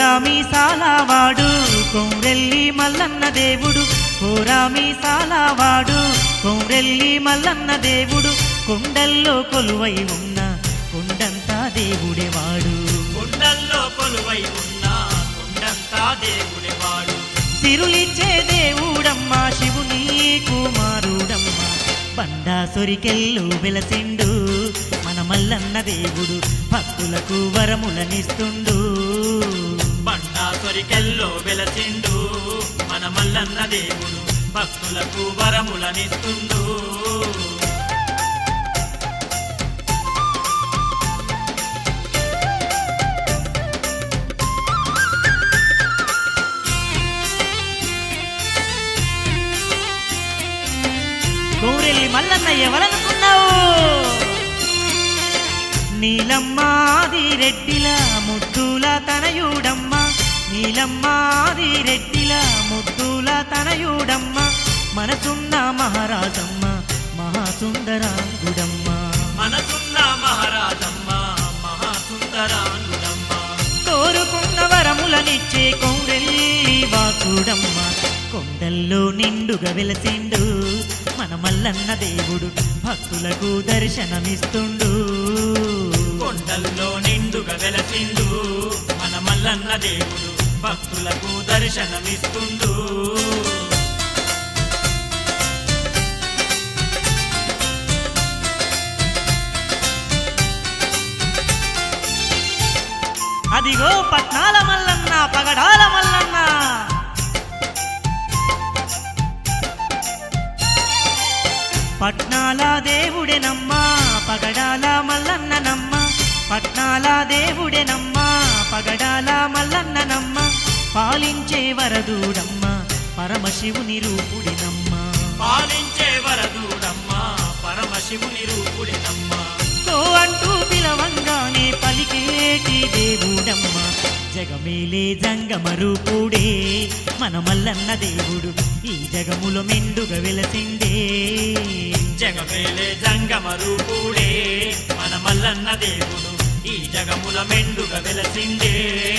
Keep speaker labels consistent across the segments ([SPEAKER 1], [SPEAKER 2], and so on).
[SPEAKER 1] కోరామి సాలావాడు కొమ్రెల్లి మల్లన్న దేవుడు కోరామి సాలావాడు కొమ్రెల్లి మల్లన్న దేవుడు కొండల్లో కొలువై ఉన్న కొండంతా దేవుడే వాడు
[SPEAKER 2] కొండల్లో కొలువై ఉన్న కొండంతా దేవుడేవాడు
[SPEAKER 1] సిరులిచ్చే దేవుడమ్మా శివుని కుమారుడమ్మా బండాసురికెళ్ళు వెలసిండు మన మల్లన్న దేవుడు భక్తులకు వరములనిస్తుండు
[SPEAKER 2] బండాసురికెల్లో వెలసిండు మన మల్లన్న దేవుడు భక్తులకు వరములనిస్తుండు
[SPEAKER 1] గౌరెల్లి మల్లన్న ఎవరనుకున్నావు నీలమ్మాది రెడ్డిల ముద్దుల తనయుడమ్మ నీలమ్మాది రెడ్డిల ముద్దుల తనయుడమ్మ మనసున్న మహారాజమ్మ మహాసుందరాంగుడమ్మ
[SPEAKER 2] మనసున్న మహారాజమ్మ మహాసుందరాంగుడమ్మ
[SPEAKER 1] కోరుకున్న వరములనిచ్చే కౌరెల్లి వాసుడమ్మ కొండల్లో నిండుగా వెలసిండు మన మల్లన్న దేవుడు భక్తులకు దర్శనమిస్తుండు
[SPEAKER 2] కొండల్లో నిండుగా వెలసిండు మన మల్లన్న దేవుడు భక్తులకు దర్శనమిస్తుండు
[SPEAKER 1] అదిగో పట్నాల మల్లన్న పగడాల మల్లన్న పట్నాల దేవుడేనమ్మా పగడాల మల్లన్ననమ్మ పట్నాల దేవుడేనమ్మ పగడాల మల్లన్ననమ్మ పాలించే వరదూడమ్మ పరమశివుని రూపుడినమ్మ
[SPEAKER 2] పాలించే వరదూడమ్మ పరమశివుని రూపుడినమ్మ
[SPEAKER 1] కో అంటూ పిలవంగానే పలికేటి దేవుడమ్మ జగమేలే జంగమ రూపుడే మన మల్లన్న దేవుడు ఈ జగములో మెండుగా వెలసిండే
[SPEAKER 2] జగమేలే జంగమ రూపుడే మన మల్లన్న దేవుడు ఈ జగముల మెండుగా వెలసిందే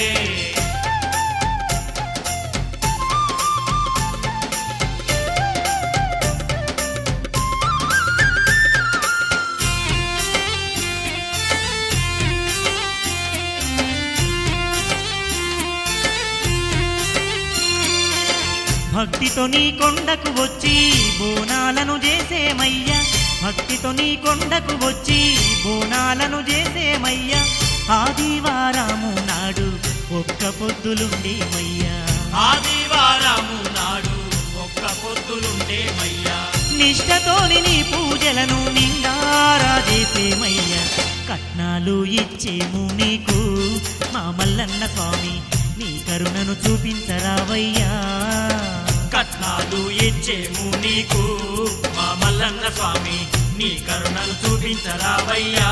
[SPEAKER 1] భక్తితో నీ కొండకు వచ్చి బోనాలను చేసేమయ్యా భక్తితో నీ కొండకు వచ్చి బోనాలను చేసేమయ్యా ఆదివారము నాడు ఒక్క పొద్దులుండేమయ్యా
[SPEAKER 2] ఆదివారము నాడు ఒక్క పొద్దులుండేమయ్యా
[SPEAKER 1] నిష్టతోని నీ పూజలను నిండారా చేసేమయ్యా కట్నాలు ఇచ్చేము నీకు మా మల్లన్న స్వామి నీ కరుణను చూపించరావయ్యా
[SPEAKER 2] కట్నాలు ఇచ్చేము నీకు మా మల్లన్న స్వామి నీ కరుణను చూపించరావయ్యా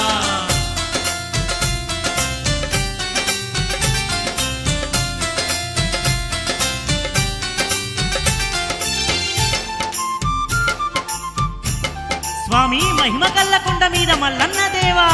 [SPEAKER 1] స్వామి మహిమ కల్లకుండ మీద మల్లన్న దేవా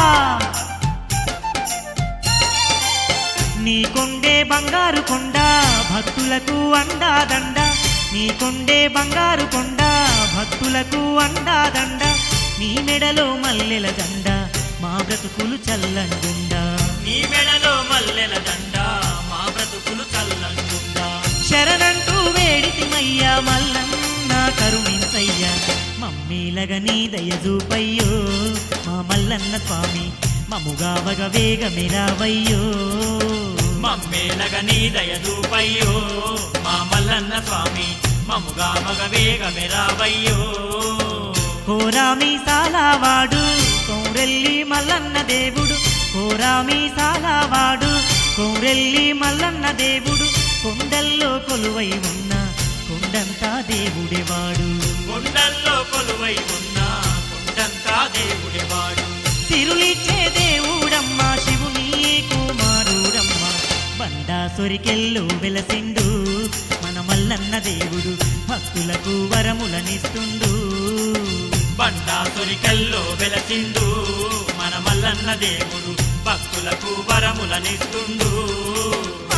[SPEAKER 1] నీ కొండే బంగారు కొండ భక్తులకు అండాదండ నీ కొండే బంగారు కొండ భక్తులకు అండాదండ నీ మెడలో మల్లెల దండ మా బ్రతుకులు చల్లంగుండా
[SPEAKER 2] నీ మెడలో మల్లెల దండ మా బ్రతుకులు చల్లంగుండా
[SPEAKER 1] శరణంటూ వేడితిమయ్యా మల్లన్న కరుణించయ్యా మమ్మీలగ నీ దయ చూపయ్యో మా మల్లన్న స్వామి మముగావగ వేగమిరావయ్యో
[SPEAKER 2] మమ్మేలగ నీ దయదూపయ్యో మా మల్లన్న స్వామి మముగా మగ వేగమెరావయ్యో
[SPEAKER 1] కోరామి సాలావాడు కౌరెల్లి మల్లన్న దేవుడు కోరామి సాలావాడు కౌరెల్లి మల్లన్న దేవుడు కొండల్లో కొలువై ఉన్న కొండంతా దేవుడేవాడు
[SPEAKER 2] కొండల్లో కొలువై ఉన్న కొండంతా దేవుడేవాడు
[SPEAKER 1] సిరులిచ్చే దేవుడమ్మా శివుని కుమారుడమ్మ బండాసురికెళ్ళు వెలసిండు మన మల్లన్న దేవుడు భక్తులకు వరములనిస్తుండు
[SPEAKER 2] బండాసురికల్లో వెలసిండు మన మల్లన్న దేవుడు భక్తులకు వరములనిస్తుండు